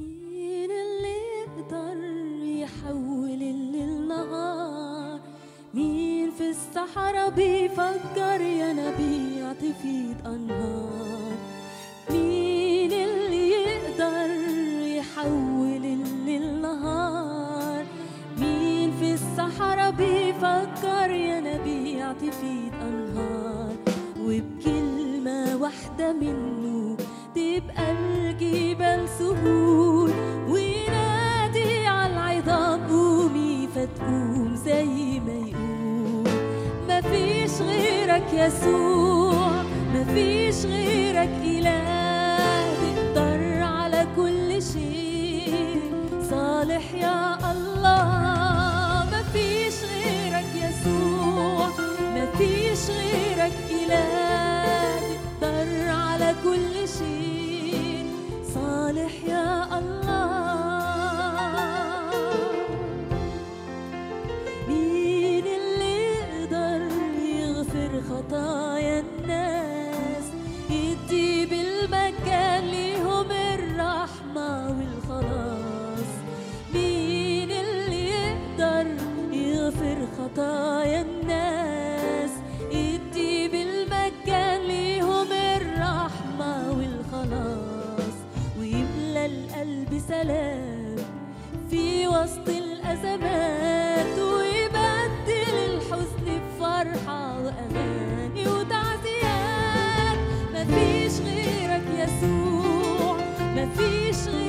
مين اللي يقدر يحول الليل نهار مين في الصحراء بيفكر يا نبيع تفيض أنهار مين اللي يقدر يحول الليل نهار مين في الصحراء بيفكر يا نبيع تفيض أنهار وبكلمة واحدة منه تبقى الجبال سهول وينادي على العظام قومي فتقوم زي ما يقول مفيش غيرك يسوع مفيش غيرك إله تقدر على كل شيء صالح يا الله مفيش غيرك يسوع مفيش غيرك إله تقدر على كل شيء صالح يا الله مين اللي يقدر يغفر خطايا الناس يدي بالمكان ليهم الرحمة والخلاص مين اللي يقدر يغفر خطايا الناس يدي بالمكان ليهم الرحمة والخلاص ويملى القلب سلام في وسط الأزمات ويبدل الحزن بفرحة وأماني وتعزيات مفيش غيرك يسوع مفيش